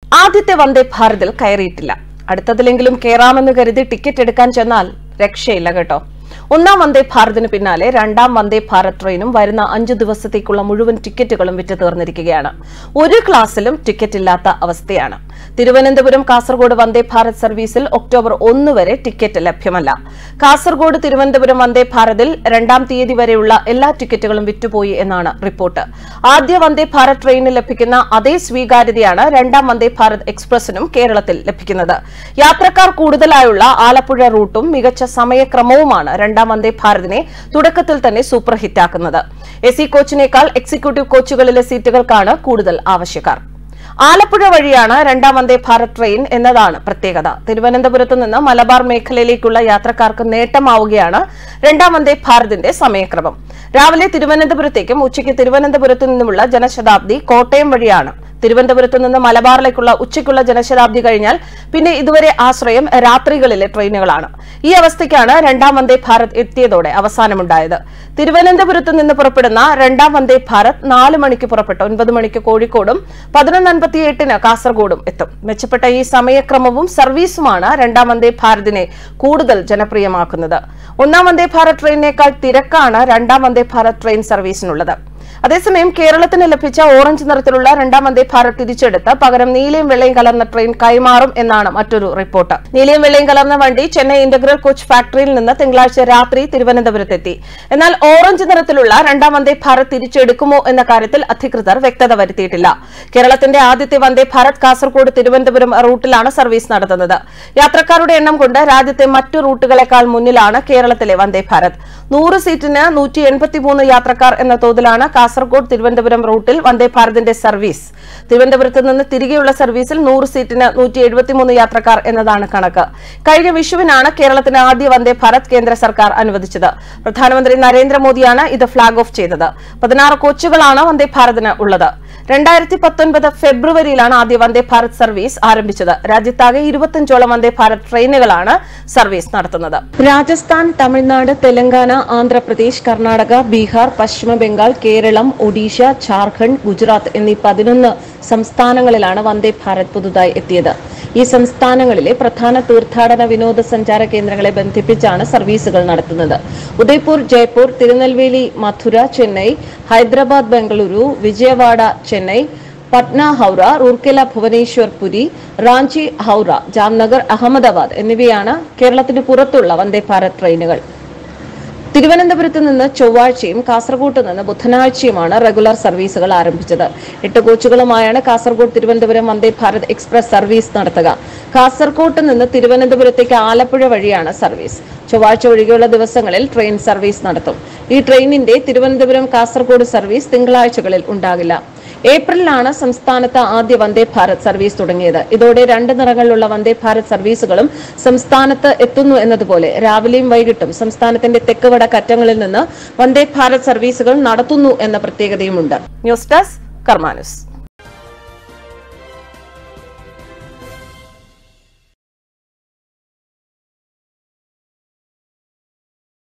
ആദ്യത്തെ വന്ദേ ഭാരതിൽ കയറിയിട്ടില്ല അടുത്തതിലെങ്കിലും കയറാമെന്ന് കരുതി ടിക്കറ്റ് എടുക്കാൻ ചെന്നാൽ രക്ഷയില്ല കേട്ടോ ഒന്നാം വന്ദേ ഭാരതിന് പിന്നാലെ രണ്ടാം വന്ദേ ഭാരത് ട്രെയിനും വരുന്ന അഞ്ചു ദിവസത്തേക്കുള്ള മുഴുവൻ ടിക്കറ്റുകളും വിറ്റ് തീർന്നിരിക്കുകയാണ് ഒരു ക്ലാസ്സിലും ടിക്കറ്റ് ഇല്ലാത്ത അവസ്ഥയാണ് തിരുവനന്തപുരം കാസർഗോഡ് വന്ദേ ഭാരത് സർവീസിൽ ഒക്ടോബർ ഒന്ന് വരെ ടിക്കറ്റ് ലഭ്യമല്ല കാസർഗോഡ് തിരുവനന്തപുരം വന്ദേ ഭാരതിൽ രണ്ടാം തീയതി വരെയുള്ള എല്ലാ ടിക്കറ്റുകളും വിറ്റുപോയി എന്നാണ് റിപ്പോർട്ട് ആദ്യ വന്ദേ ഭാരത് ട്രെയിനിൽ ലഭിക്കുന്ന അതേ സ്വീകാര്യതയാണ് രണ്ടാം വന്ദേ ഭാരത് എക്സ്പ്രസിനും കേരളത്തിൽ ലഭിക്കുന്നത് യാത്രക്കാർ കൂടുതലായുള്ള ആലപ്പുഴ റൂട്ടും മികച്ച സമയക്രമവുമാണ് രണ്ടാം വന്ദേ ഭാരതിനെ തുടക്കത്തിൽ തന്നെ സൂപ്പർ ഹിറ്റാക്കുന്നത് എ സി കോച്ചിനേക്കാൾ എക്സിക്യൂട്ടീവ് കോച്ചുകളിലെ സീറ്റുകൾക്കാണ് കൂടുതൽ ആവശ്യക്കാർ ആലപ്പുഴ വഴിയാണ് രണ്ടാം വന്ദേ ഭാരത് ട്രെയിൻ എന്നതാണ് പ്രത്യേകത തിരുവനന്തപുരത്ത് നിന്ന് മലബാർ മേഖലയിലേക്കുള്ള യാത്രക്കാർക്ക് നേട്ടമാവുകയാണ് രണ്ടാം വന്ദേ ഭാരതിന്റെ സമയക്രമം രാവിലെ തിരുവനന്തപുരത്തേക്കും ഉച്ചയ്ക്ക് തിരുവനന്തപുരത്തു നിന്നുമുള്ള ജനശതാബ്ദി കോട്ടയം വഴിയാണ് തിരുവനന്തപുരത്ത് നിന്ന് മലബാറിലേക്കുള്ള ഉച്ചയ്ക്കുള്ള ജനശതാബ്ദി കഴിഞ്ഞാൽ പിന്നെ ഇതുവരെ ആശ്രയം രാത്രികളിലെ ട്രെയിനുകളാണ് ഈ അവസ്ഥയ്ക്കാണ് രണ്ടാം വന്ദേ ഭാരത് എത്തിയതോടെ അവസാനമുണ്ടായത് തിരുവനന്തപുരത്ത് നിന്ന് പുറപ്പെടുന്ന രണ്ടാം വന്ദേ ഭാരത് നാല് മണിക്ക് പുറപ്പെട്ട് ഒൻപത് മണിക്ക് കോഴിക്കോടും പതിനൊന്ന് അൻപത്തിയെട്ടിന് കാസർഗോഡും എത്തും മെച്ചപ്പെട്ട ഈ സമയക്രമവും സർവീസുമാണ് രണ്ടാം വന്ദേ ഭാരതിനെ കൂടുതൽ ജനപ്രിയമാക്കുന്നത് ഒന്നാം വന്ദേ ഭാരത് ട്രെയിനിനേക്കാൾ തിരക്കാണ് രണ്ടാം വന്ദേ ഭാരത് ട്രെയിൻ സർവീസിനുള്ളത് അതേസമയം കേരളത്തിന് ലഭിച്ച ഓറഞ്ച് നിറത്തിലുള്ള രണ്ടാം വന്ദേ ഭാരത് തിരിച്ചെടുത്ത് പകരം നീലയും വെള്ളയും കലർന്ന ട്രെയിൻ കൈമാറും എന്നാണ് മറ്റൊരു റിപ്പോർട്ട് നീലയും വെള്ളയും കലർന്ന വണ്ടി ചെന്നൈ ഇന്റഗ്രൽ കോച്ച് ഫാക്ടറിയിൽ നിന്ന് തിങ്കളാഴ്ച രാത്രി തിരുവനന്തപുരത്തെത്തി എന്നാൽ ഓറഞ്ച് നിറത്തിലുള്ള രണ്ടാം വന്ദേ ഭാരത് തിരിച്ചെടുക്കുമോ എന്ന കാര്യത്തിൽ അധികൃതർ വ്യക്തത വരുത്തിയിട്ടില്ല കേരളത്തിന്റെ ആദ്യത്തെ വന്ദേ ഭാരത് കാസർഗോഡ് തിരുവനന്തപുരം റൂട്ടിലാണ് സർവീസ് നടത്തുന്നത് യാത്രക്കാരുടെ എണ്ണം കൊണ്ട് രാജ്യത്തെ മറ്റു റൂട്ടുകളെക്കാൾ മുന്നിലാണ് കേരളത്തിലെ വന്ദേ ഭാരത് നൂറ് സീറ്റിന് നൂറ്റി എൺപത്തിമൂന്ന് യാത്രക്കാർ എന്ന തോതിലാണ് കാസർഗോഡ് തിരുവനന്തപുരം റൂട്ടിൽ വന്ദേ ഭാരതിന്റെ സർവീസ് തിരുവനന്തപുരത്ത് നിന്ന് തിരികെയുള്ള സർവീസിൽ നൂറ് സീറ്റിന് നൂറ്റി എഴുപത്തിമൂന്ന് യാത്രക്കാർ എന്നതാണ് കണക്ക് കഴിഞ്ഞ വിഷുവിനാണ് കേരളത്തിന് ആദ്യ വന്ദേ ഭാരത് കേന്ദ്ര സർക്കാർ അനുവദിച്ചത് പ്രധാനമന്ത്രി നരേന്ദ്രമോദിയാണ് ഇത് ഫ്ളാഗ് ഓഫ് ചെയ്തത് പതിനാറ് കോച്ചുകളാണ് വന്ദേ ഭാരതിന് ഉള്ളത് രണ്ടായിരത്തി പത്തൊൻപത് ഫെബ്രുവരിയിലാണ് ആദ്യ വന്ദേ ഭാരത് സർവീസ് ആരംഭിച്ചത് രാജ്യത്താകെ ഇരുപത്തിയഞ്ചോളം വന്ദേ ഭാരത് ട്രെയിനുകളാണ് സർവീസ് നടത്തുന്നത് രാജസ്ഥാൻ തമിഴ്നാട് തെലങ്കാന ആന്ധ്രാപ്രദേശ് കർണാടക ബീഹാർ പശ്ചിമ ബംഗാൾ കേരളം ഒഡീഷ ഝാർഖണ്ഡ് ഗുജറാത്ത് എന്നീ പതിനൊന്ന് സംസ്ഥാനങ്ങളിലാണ് വന്ദേ ഭാരത് പുതുതായി എത്തിയത് ഈ സംസ്ഥാനങ്ങളിലെ പ്രധാന തീർത്ഥാടന വിനോദസഞ്ചാര കേന്ദ്രങ്ങളെ ബന്ധിപ്പിച്ചാണ് സർവീസുകൾ നടത്തുന്നത് ഉദയ്പൂർ ജയ്പൂർ തിരുനെൽവേലി മഥുര ചെന്നൈ ഹൈദരാബാദ് ബംഗളൂരു വിജയവാഡ ചെന്നൈ പട്ന ഹൗറ റൂർക്കെല ഭുവനേശ്വർ പുരി റാഞ്ചി ഹൗറ ജാംനഗർ അഹമ്മദാബാദ് എന്നിവയാണ് കേരളത്തിന് പുറത്തുള്ള വന്ദേ ഭാരത് ട്രെയിനുകൾ തിരുവനന്തപുരത്ത് നിന്ന് ചൊവ്വാഴ്ചയും കാസർഗോഡ് നിന്ന് ബുധനാഴ്ചയുമാണ് റെഗുലർ സർവീസുകൾ ആരംഭിച്ചത് എട്ട് കോച്ചുകളുമായാണ് കാസർഗോഡ് തിരുവനന്തപുരം വന്ദേ ഭാരത് എക്സ്പ്രസ് സർവീസ് നടത്തുക കാസർഗോഡ് നിന്ന് തിരുവനന്തപുരത്തേക്ക് ആലപ്പുഴ വഴിയാണ് സർവീസ് ചൊവ്വാഴ്ച ഒഴികെയുള്ള ദിവസങ്ങളിൽ ട്രെയിൻ സർവീസ് നടത്തും ഈ ട്രെയിനിന്റെ തിരുവനന്തപുരം കാസർഗോഡ് സർവീസ് തിങ്കളാഴ്ചകളിൽ ഉണ്ടാകില്ല ഏപ്രിലിലാണ് സംസ്ഥാനത്ത് ആദ്യ വന്ദേ ഭാരത് സർവീസ് തുടങ്ങിയത് ഇതോടെ രണ്ട് നിറങ്ങളിലുള്ള വന്ദേ ഭാരത് സർവീസുകളും സംസ്ഥാനത്ത് എത്തുന്നു എന്നതുപോലെ രാവിലെയും വൈകിട്ടും സംസ്ഥാനത്തിന്റെ തെക്ക് വടക്ക് അറ്റങ്ങളിൽ നിന്ന് വന്ദേ ഭാരത് സർവീസുകൾ നടത്തുന്നു എന്ന പ്രത്യേകതയുമുണ്ട് ന്യൂസ് ഡെസ്ക് കർമാനുസ്